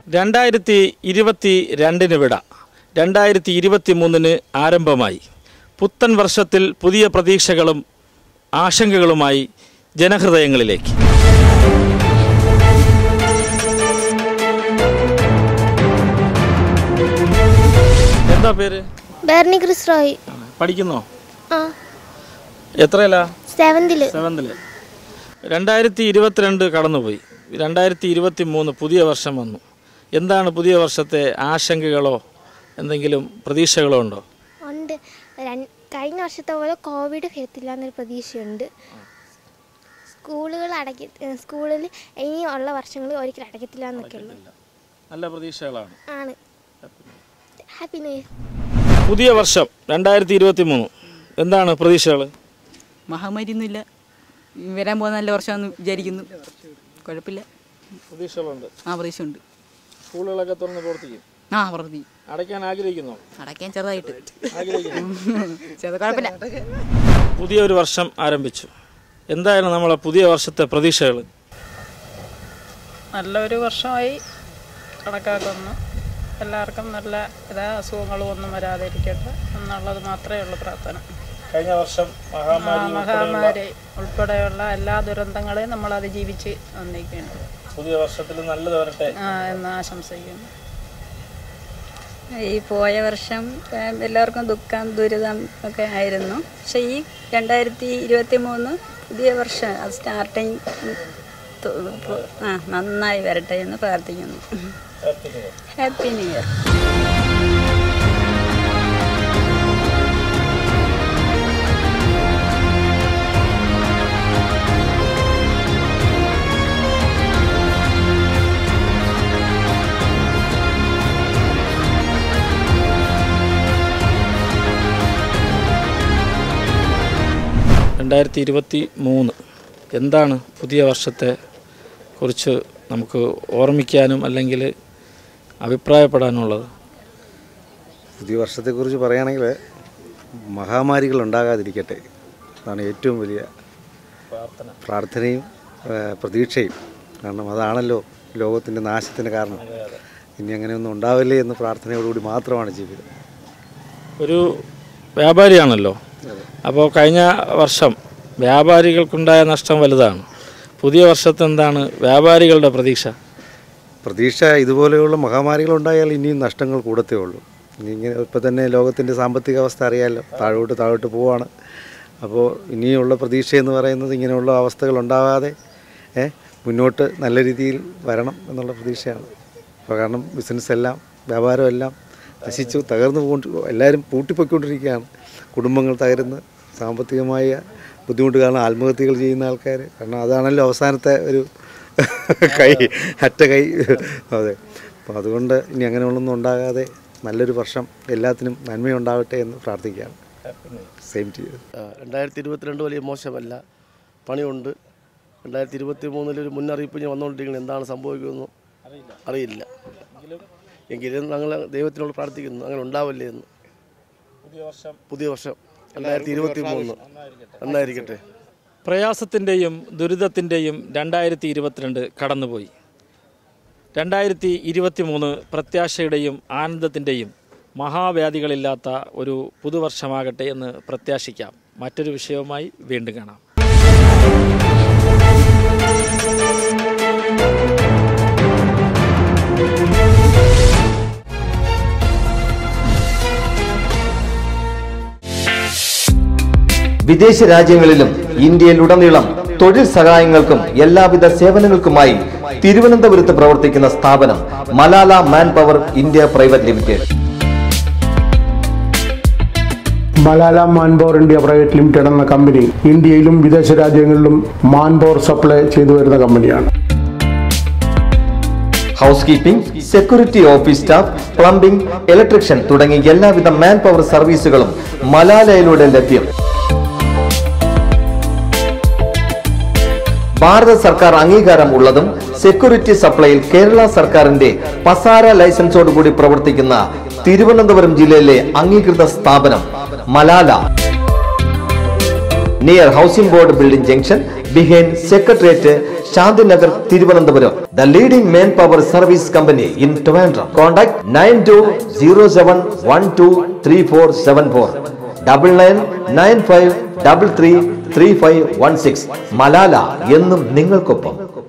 രണ്ടായിരത്തി ഇരുപത്തി രണ്ടിന് വിട രണ്ടായിരത്തി ഇരുപത്തി മൂന്നിന് ആരംഭമായി പുത്തൻ വർഷത്തിൽ പുതിയ പ്രതീക്ഷകളും ആശങ്കകളുമായി ജനഹൃദയങ്ങളിലേക്ക് എന്താ പേര് ബെർണി ക്രിസ് റോയ് പഠിക്കുന്നോ ആ എത്രയല്ല സെവന്തില് സെവന്തില് രണ്ടായിരത്തി ഇരുപത്തിരണ്ട് കടന്നുപോയി രണ്ടായിരത്തി ഇരുപത്തി മൂന്ന് പുതിയ വർഷം വന്നു എന്താണ് പുതിയ വർഷത്തെ ആശങ്കകളോ എന്തെങ്കിലും പ്രതീക്ഷകളോ ഉണ്ടോ ഉണ്ട് രൺ- കഴിഞ്ഞ വർഷത്തെ പോലെ കോവിഡ് വരത്തില്ല എന്നൊരു പ്രതീക്ഷയുണ്ട് സ്കൂളുകൾ അടയ്ക്ക സ്കൂളിൽ ഇനിയുള്ള വർഷങ്ങളിൽ ഒരിക്കലും അടയ്ക്കത്തില്ല എന്നൊക്കെ ഉള്ളു നല്ല പ്രതീക്ഷകളാണ് ആണ് ഹാപ്പി ന്യൂ ഇയർ പുതിയ വർഷം രണ്ടായിരത്തി ഇരുപത്തി മൂന്ന് എന്താണ് പ്രതീക്ഷകൾ മഹാമാരിയൊന്നുമില്ല വരാൻ പോകുന്ന നല്ല വർഷമാണെന്ന് വിചാരിക്കുന്നു കുഴപ്പമില്ല പ്രതീക്ഷകളുണ്ട് ആ പ്രതീക്ഷയുണ്ട് സ്കൂളുകളൊക്കെ തുറന്ന് പ്രവർത്തിക്കും ആ പ്രതി അടയ്ക്കാൻ ആഗ്രഹിക്കുന്നോ അടയ്ക്കാൻ ചെറുതായിട്ട് ആഗ്രഹിക്കുന്നു ചെറു കുഴപ്പമില്ല പുതിയൊരു വർഷം ആരംഭിച്ചു എന്തായാലും നമ്മളെ പുതിയ വർഷത്തെ പ്രതീക്ഷകൾ നല്ലൊരു വർഷമായി കണക്കാക്കുന്നു എല്ലാവർക്കും നല്ല ഇതാ അസുഖങ്ങളും ഒന്നും വരാതിരിക്കട്ടെ എന്നുള്ളത് മാത്രമേ ഉള്ളൂ പ്രാർത്ഥന കഴിഞ്ഞ വർഷം ആ, മഹാമാരി ഉൾപ്പെടെയുള്ള എല്ലാ ദുരന്തങ്ങളെയും നമ്മൾ അതിജീവിച്ച് വന്നിരിക്കുന്നു പുതിയ വർഷത്തിൽ നല്ലത് വരട്ടെ ആ, എന്ന് ആശംസിക്കുന്നു ഈ പോയ വർഷം ഏഹ്, എല്ലാവർക്കും ദുഃഖം ദുരിതം ഒക്കെ ആയിരുന്നു പക്ഷേ ഈ രണ്ടായിരത്തി ഇരുപത്തി മൂന്ന് പുതിയ വർഷം അത് സ്റ്റാർട്ടിങ് ആ നന്നായി വരട്ടെ എന്ന് പ്രാർത്ഥിക്കുന്നു ഹാപ്പി ന്യൂ ഇയർ രണ്ടായിരത്തി ഇരുപത്തി മൂന്ന് എന്താണ് പുതിയ വർഷത്തെ കുറിച്ച് നമുക്ക് ഓർമ്മിക്കാനും അല്ലെങ്കിൽ അഭിപ്രായപ്പെടാനുള്ളത് പുതിയ വർഷത്തെക്കുറിച്ച് പറയുകയാണെങ്കിൽ മഹാമാരികൾ ഉണ്ടാകാതിരിക്കട്ടെ അതാണ് ഏറ്റവും വലിയ പ്രാർത്ഥനയും ആ, പ്രതീക്ഷയും കാരണം അതാണല്ലോ ലോകത്തിൻ്റെ നാശത്തിന് കാരണം ഇനി അങ്ങനെയൊന്നും ഉണ്ടാവില്ലേ എന്ന് പ്രാർത്ഥനയോടുകൂടി മാത്രമാണ് ജീവിതം ഒരു വ്യാപാരിയാണല്ലോ അപ്പോൾ കഴിഞ്ഞ വർഷം വ്യാപാരികൾക്കുണ്ടായ നഷ്ടം വലുതാണ് പുതിയ വർഷത്തെ എന്താണ് വ്യാപാരികളുടെ പ്രതീക്ഷ പ്രതീക്ഷ ഇതുപോലെയുള്ള മഹാമാരികൾ ഉണ്ടായാൽ ഇനിയും നഷ്ടങ്ങൾ കൂടത്തേ ഉള്ളൂ ഇനി ഇങ്ങനെ ഇപ്പം തന്നെ ലോകത്തിൻ്റെ സാമ്പത്തിക അവസ്ഥ അറിയാമല്ലോ താഴോട്ട് താഴോട്ട് പോവാണ് അപ്പോൾ ഇനിയുള്ള പ്രതീക്ഷ എന്ന് പറയുന്നത് ഇങ്ങനെയുള്ള അവസ്ഥകൾ ഉണ്ടാകാതെ ഏ, മുന്നോട്ട് നല്ല രീതിയിൽ വരണം എന്നുള്ള പ്രതീക്ഷയാണ് അപ്പോൾ കാരണം ബിസിനസ് എല്ലാം വ്യാപാരം എല്ലാം നശിച്ചു തകർന്നു പോകൊണ്ട് എല്ലാവരും പൂട്ടിപ്പൊയ്ക്കൊണ്ടിരിക്കുകയാണ് കുടുംബങ്ങൾ തകരുന്ന് സാമ്പത്തികമായ ബുദ്ധിമുട്ട് കാരണം ആത്മഹത്യകൾ ചെയ്യുന്ന ആൾക്കാർ കാരണം അതാണല്ലോ അവസാനത്തെ ഒരു കൈ അറ്റ കൈ അതെ അപ്പോൾ അതുകൊണ്ട് ഇനി അങ്ങനെയുള്ളൊന്നും ഉണ്ടാകാതെ നല്ലൊരു വർഷം എല്ലാത്തിനും നന്മയുണ്ടാവട്ടെ എന്ന് പ്രാർത്ഥിക്കുകയാണ് സെയിം ടു ആ, രണ്ടായിരത്തി ഇരുപത്തിരണ്ട് വലിയ മോശമല്ല പണിയുണ്ട് രണ്ടായിരത്തി ഇരുപത്തി മൂന്നിലൊരു മുന്നറിയിപ്പ് ഇനി വന്നുകൊണ്ടിരിക്കുന്നത് എന്താണ് സംഭവിക്കുമെന്ന് അറിയില്ല എങ്കിലും ഞങ്ങൾ ദൈവത്തിനോട് പ്രാർത്ഥിക്കുന്നു അങ്ങനെ ഉണ്ടാവില്ലേ എന്ന് പുതിയ വർഷം രണ്ടായിരത്തി ഇരുപത്തി മൂന്ന് നന്നായിരിക്കട്ടെ പ്രയാസത്തിൻ്റെയും ദുരിതത്തിൻ്റെയും രണ്ടായിരത്തി ഇരുപത്തിരണ്ട് കടന്നുപോയി രണ്ടായിരത്തി ഇരുപത്തി മൂന്ന് പ്രത്യാശയുടെയും ആനന്ദത്തിൻ്റെയും മഹാവ്യാധികളില്ലാത്ത ഒരു പുതുവർഷമാകട്ടെ എന്ന് പ്രത്യാശിക്കാം മറ്റൊരു വിഷയവുമായി വീണ്ടും കാണാം വിദേശ രാജ്യങ്ങളിലും ഇന്ത്യയിലുടനീളം തൊഴിൽ സഹായങ്ങൾക്കും എല്ലാവിധ സേവനങ്ങൾക്കുമായി തിരുവനന്തപുരത്ത് പ്രവർത്തിക്കുന്ന സ്ഥാപനം Malala man power India private limited Malala manpower India private limited എന്ന കമ്പനി ഇന്ത്യയിലും വിദേശ രാജ്യങ്ങളിലും മാൻപവർ സപ്ലൈ ചെയ്തു വരുന്ന കമ്പനിയാണ് house keeping security office staff plumbing electrician തുടങ്ങി എല്ലാവിധ മാൻ പവർ സർവീസുകളും മലാലയിലൂടെ ലഭ്യം ഭാരത സർക്കാർ അംഗീകാരം ഉള്ളതും സെക്യൂരിറ്റി സപ്ലൈയിൽ കേരള സർക്കാരിന്റെ പസാര ലൈസൻസോടുകൂടി പ്രവർത്തിക്കുന്ന തിരുവനന്തപുരം ജില്ലയിലെ അംഗീകൃത സ്ഥാപനം Malala near housing board building junction behind secretariat Shantinagar Thiruvananthapuram the leading main power service company in Trivandrum contact nine two zero seven one two three four seven four double nine nine five double three three five one six Malala എന്നും നിങ്ങൾക്കൊപ്പം